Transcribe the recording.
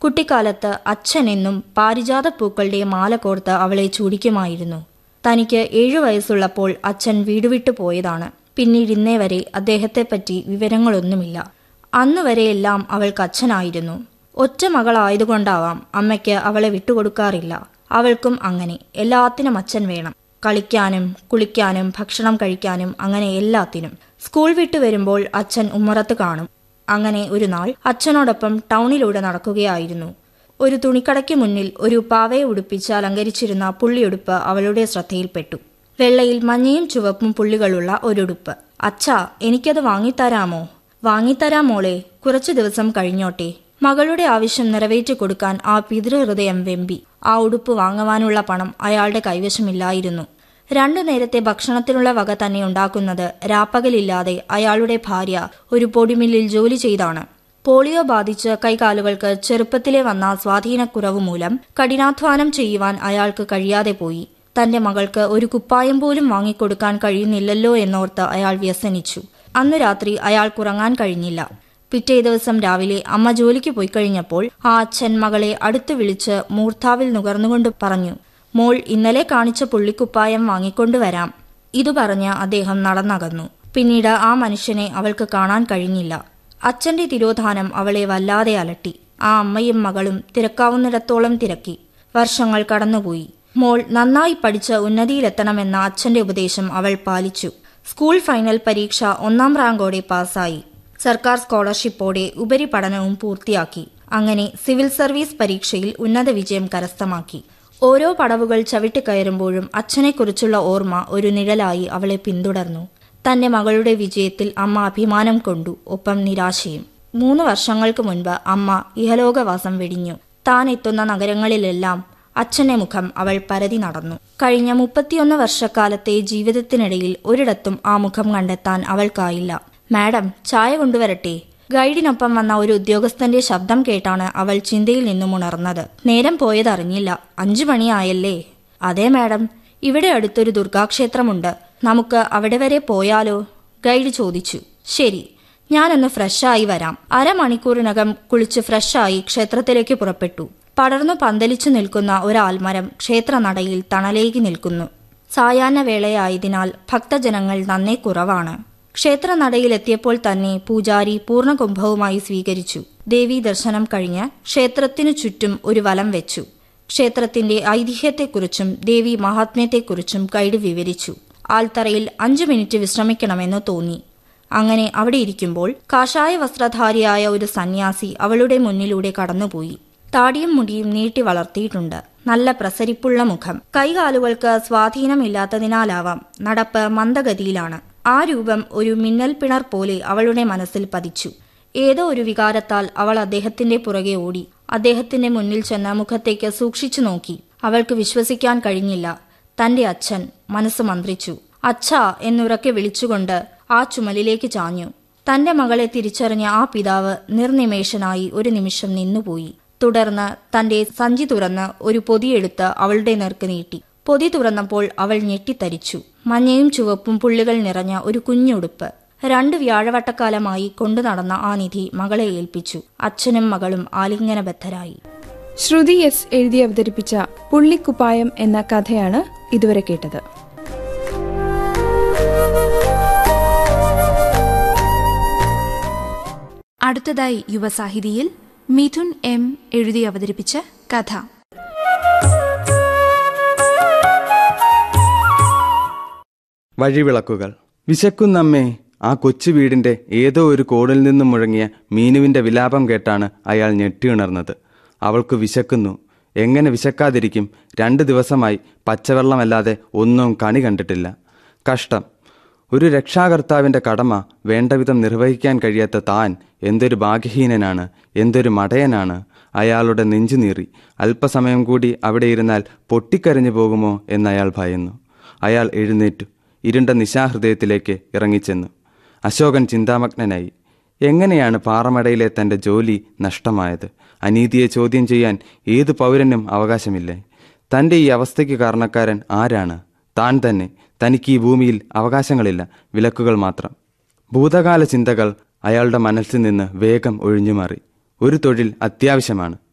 കുട്ടിക്കാലത്ത് അച്ഛൻ എന്നും പാരിജാത പൂക്കളുടെ മാല കോർത്ത് അവളെ ചൂടിക്കുമായിരുന്നു തനിക്ക് ഏഴു വയസ്സുള്ളപ്പോൾ അച്ഛൻ വീട് വിട്ടു പോയതാണ് പിന്നീട് ഇന്നേ വരെ അദ്ദേഹത്തെപ്പറ്റി വിവരങ്ങളൊന്നുമില്ല അന്ന് വരെയെല്ലാം അവൾക്ക് അച്ഛനായിരുന്നു ഒറ്റ മകളായതുകൊണ്ടാവാം അമ്മയ്ക്ക് അവളെ വിട്ടുകൊടുക്കാറില്ല അവൾക്കും അങ്ങനെ എല്ലാത്തിനും അച്ഛൻ വേണം കളിക്കാനും കുളിക്കാനും ഭക്ഷണം കഴിക്കാനും അങ്ങനെ എല്ലാത്തിനും സ്കൂൾ വിട്ടു വരുമ്പോൾ അച്ഛൻ ഉമ്മറത്ത് കാണും അങ്ങനെ ഒരു നാൾ അച്ഛനോടൊപ്പം ടൗണിലൂടെ നടക്കുകയായിരുന്നു ഒരു തുണിക്കടയ്ക്ക് മുന്നിൽ ഒരു പാവയെ ഉടുപ്പിച്ച് അലങ്കരിച്ചിരുന്ന പുള്ളിയുടുപ്പ് അവളുടെ ശ്രദ്ധയിൽപ്പെട്ടു വെള്ളയിൽ മഞ്ഞയും ചുവപ്പും പുള്ളികളുള്ള ഒരുടുപ്പ് അച്ഛാ എനിക്കത് വാങ്ങിത്തരാമോ വാങ്ങിത്തരാം മോളെ കുറച്ചു ദിവസം കഴിഞ്ഞോട്ടെ മകളുടെ ആവശ്യം നിറവേറ്റി കൊടുക്കാൻ ആ പിതൃഹൃദയം വെമ്പി ആ ഉടുപ്പ് വാങ്ങുവാനുള്ള പണം അയാളുടെ കൈവശമില്ലായിരുന്നു രണ്ടു നേരത്തെ ഭക്ഷണത്തിനുള്ള വക തന്നെ ഉണ്ടാക്കുന്നത് രാപ്പകലില്ലാതെ അയാളുടെ ഭാര്യ ഒരു പൊടിമില്ലിൽ ജോലി ചെയ്താണ് പോളിയോ ബാധിച്ച് കൈകാലുകൾക്ക് ചെറുപ്പത്തിലെ വന്ന സ്വാധീനക്കുറവ് മൂലം കഠിനാധ്വാനം ചെയ്യുവാൻ അയാൾക്ക് കഴിയാതെ പോയി തന്റെ മകൾക്ക് ഒരു കുപ്പായം പോലും വാങ്ങിക്കൊടുക്കാൻ കഴിയുന്നില്ലല്ലോ എന്നോർത്ത് അയാൾ വ്യസനിച്ചു അന്നു രാത്രി അയാൾക്കുറങ്ങാൻ കഴിഞ്ഞില്ല പിറ്റേ ദിവസം രാവിലെ അമ്മ ജോലിക്ക് പോയി കഴിഞ്ഞപ്പോൾ ആ അച്ഛൻ മകളെ അടുത്തു വിളിച്ച് മൂർധാവിൽ നുകർന്നുകൊണ്ട് പറഞ്ഞു മോൾ ഇന്നലെ കാണിച്ച പുള്ളിക്കുപ്പായം വാങ്ങിക്കൊണ്ടുവരാം ഇതു പറഞ്ഞ് അദ്ദേഹം നടന്നകന്നു പിന്നീട് ആ മനുഷ്യനെ അവൾക്ക് കാണാൻ കഴിഞ്ഞില്ല അച്ഛന്റെ തിരോധാനം അവളെ വല്ലാതെ അലട്ടി ആ അമ്മയും മകളും തിരക്കാവുന്നിടത്തോളം തിരക്കി വർഷങ്ങൾ കടന്നുപോയി മോൾ നന്നായി പഠിച്ച് ഉന്നതിയിലെത്തണമെന്ന അച്ഛന്റെ ഉപദേശം അവൾ പാലിച്ചു സ്കൂൾ ഫൈനൽ പരീക്ഷ ഒന്നാം റാങ്കോടെ പാസ്സായി സർക്കാർ സ്കോളർഷിപ്പോടെ ഉപരിപഠനവും പൂർത്തിയാക്കി അങ്ങനെ സിവിൽ സർവീസ് പരീക്ഷയിൽ ഉന്നത വിജയം കരസ്ഥമാക്കി ഓരോ പടവുകൾ ചവിട്ടിക്കയറുമ്പോഴും അച്ഛനെക്കുറിച്ചുള്ള ഓർമ്മ ഒരു നിഴലായി അവളെ പിന്തുടർന്നു തന്റെ മകളുടെ വിജയത്തിൽ അമ്മ അഭിമാനം കൊണ്ടു ഒപ്പം നിരാശയും മൂന്ന് വർഷങ്ങൾക്ക് മുൻപ് അമ്മ ഇഹലോകവാസം വെടിഞ്ഞു താൻ എത്തുന്ന നഗരങ്ങളിലെല്ലാം അച്ഛന്റെ മുഖം അവൾ പരതി നടന്നു കഴിഞ്ഞ മുപ്പത്തിയൊന്ന് വർഷക്കാലത്തെ ജീവിതത്തിനിടയിൽ ഒരിടത്തും ആ മുഖം കണ്ടെത്താൻ അവൾക്കായില്ല മാഡം ചായ കൊണ്ടുവരട്ടെ ഗൈഡിനൊപ്പം വന്ന ഒരു ഉദ്യോഗസ്ഥന്റെ ശബ്ദം കേട്ടാണ് അവൾ ചിന്തയിൽ നിന്നും ഉണർന്നത് നേരം പോയതറിഞ്ഞില്ല അഞ്ചു മണിയായല്ലേ അതെ മാഡം ഇവിടെ അടുത്തൊരു ദുർഗാക്ഷേത്രമുണ്ട് നമുക്ക് അവിടെ വരെ പോയാലോ ഗൈഡ് ചോദിച്ചു ശരി ഞാനൊന്ന് ഫ്രഷായി വരാം അരമണിക്കൂറിനകം കുളിച്ച് ഫ്രഷായി ക്ഷേത്രത്തിലേക്ക് പുറപ്പെട്ടു പടർന്നു പന്തലിച്ചു നിൽക്കുന്ന ഒരാൽമരം ക്ഷേത്രനടയിൽ തണലേകി നിൽക്കുന്നു സായാഹ്ന വേളയായതിനാൽ ഭക്തജനങ്ങൾ നന്നേ കുറവാണ് ക്ഷേത്രനടയിലെത്തിയപ്പോൾ തന്നെ പൂജാരി പൂർണ്ണകുംഭവുമായി സ്വീകരിച്ചു ദേവീ ദർശനം കഴിഞ്ഞ് ക്ഷേത്രത്തിനു ചുറ്റും ഒരു വലം വെച്ചു ക്ഷേത്രത്തിന്റെ ഐതിഹ്യത്തെക്കുറിച്ചും ദേവി മഹാത്മ്യത്തെക്കുറിച്ചും ഗൈഡ് വിവരിച്ചു ആൽത്തറയിൽ അഞ്ചു മിനിറ്റ് വിശ്രമിക്കണമെന്ന് തോന്നി അങ്ങനെ അവിടെ ഇരിക്കുമ്പോൾ കാഷായ വസ്ത്രധാരിയായ ഒരു സന്യാസി അവളുടെ മുന്നിലൂടെ കടന്നുപോയി താടിയും മുടിയും നീട്ടി വളർത്തിയിട്ടുണ്ട് നല്ല പ്രസരിപ്പുള്ള മുഖം കൈകാലുകൾക്ക് സ്വാധീനമില്ലാത്തതിനാലാവാം നടപ്പ് മന്ദഗതിയിലാണ് ആ രൂപം ഒരു മിന്നൽ പിണർ പോലെ അവളുടെ മനസ്സിൽ പതിച്ചു ഏതോ ഒരു വികാരത്താൽ അവൾ അദ്ദേഹത്തിന്റെ പുറകെ ഓടി അദ്ദേഹത്തിന്റെ മുന്നിൽ ചെന്ന മുഖത്തേക്ക് സൂക്ഷിച്ചു നോക്കി അവൾക്ക് വിശ്വസിക്കാൻ കഴിഞ്ഞില്ല തന്റെ അച്ഛൻ മനസ്സ് മന്ത്രിച്ചു അച്ഛാ എന്നുറക്കെ വിളിച്ചുകൊണ്ട് ആ ചുമലിലേക്ക് ചാഞ്ഞു തന്റെ മകളെ തിരിച്ചറിഞ്ഞ ആ പിതാവ് നിർനിമേഷനായി ഒരു നിമിഷം നിന്നുപോയി തുടർന്ന് തന്റെ സഞ്ചി തുറന്ന് ഒരു പൊതിയെടുത്ത് അവളുടെ നേർക്ക് നീട്ടി പൊതി തുറന്നപ്പോൾ അവൾ ഞെട്ടിത്തരിച്ചു മഞ്ഞയും ചുവപ്പും പുള്ളികൾ നിറഞ്ഞ ഒരു കുഞ്ഞുടുപ്പ് രണ്ട് വ്യാഴവട്ടക്കാലമായി കൊണ്ടു നടന്ന ആ നിധി മകളെ ഏൽപ്പിച്ചു അച്ഛനും മകളും ആലിംഗനബദ്ധരായി ശ്രുതി എസ് എഴുതി അവതരിപ്പിച്ച പുള്ളിക്കുപ്പായം എന്ന കഥയാണ് ഇതുവരെ കേട്ടത് അടുത്തതായി യുവസാഹിതിയിൽ മിഥുൻ എം എഴുതി അവതരിപ്പിച്ച കഥ വഴിവിളക്കുകൾ വിശക്കുന്നമ്മേ ആ കൊച്ചു വീടിന്റെ ഏതോ ഒരു കോണിൽ നിന്നും മുഴങ്ങിയ മീനുവിന്റെ വിലാപം കേട്ടാണ് അയാൾ ഞെട്ടിയുണർന്നത് അവൾക്ക് വിശക്കുന്നു എങ്ങനെ വിശക്കാതിരിക്കും രണ്ട് ദിവസമായി പച്ചവെള്ളമല്ലാതെ ഒന്നും കണി കണ്ടിട്ടില്ല കഷ്ടം ഒരു രക്ഷാകർത്താവിന്റെ കടമ വേണ്ടവിധം നിർവഹിക്കാൻ കഴിയാത്ത താൻ എന്തൊരു ഭാഗ്യഹീനനാണ് എന്തൊരു മടയനാണ് അയാളുടെ നെഞ്ചുനീറി അല്പസമയം കൂടി അവിടെ ഇരുന്നാൽ പൊട്ടിക്കരഞ്ഞു പോകുമോ എന്നയാൾ ഭയന്നു അയാൾ എഴുന്നേറ്റു ഇരുണ്ട നിശാഹൃദയത്തിലേക്ക് ഇറങ്ങിച്ചെന്നു അശോകൻ ചിന്താമഗ്നനായി എങ്ങനെയാണ് പാറമടയിലെ തന്റെ ജോലി നഷ്ടമായത് അനീതിയെ ചോദ്യം ചെയ്യാൻ ഏത് പൗരനും അവകാശമില്ലേ തന്റെ ഈ അവസ്ഥയ്ക്ക് കാരണക്കാരൻ ആരാണ് താൻ തന്നെ തനിക്ക് ഈ ഭൂമിയിൽ അവകാശങ്ങളില്ല വിലക്കുകൾ മാത്രം ഭൂതകാല ചിന്തകൾ അയാളുടെ മനസ്സിൽ നിന്ന് വേഗം ഒഴിഞ്ഞുമാറി ഒരു തൊഴിൽ അത്യാവശ്യമാണ്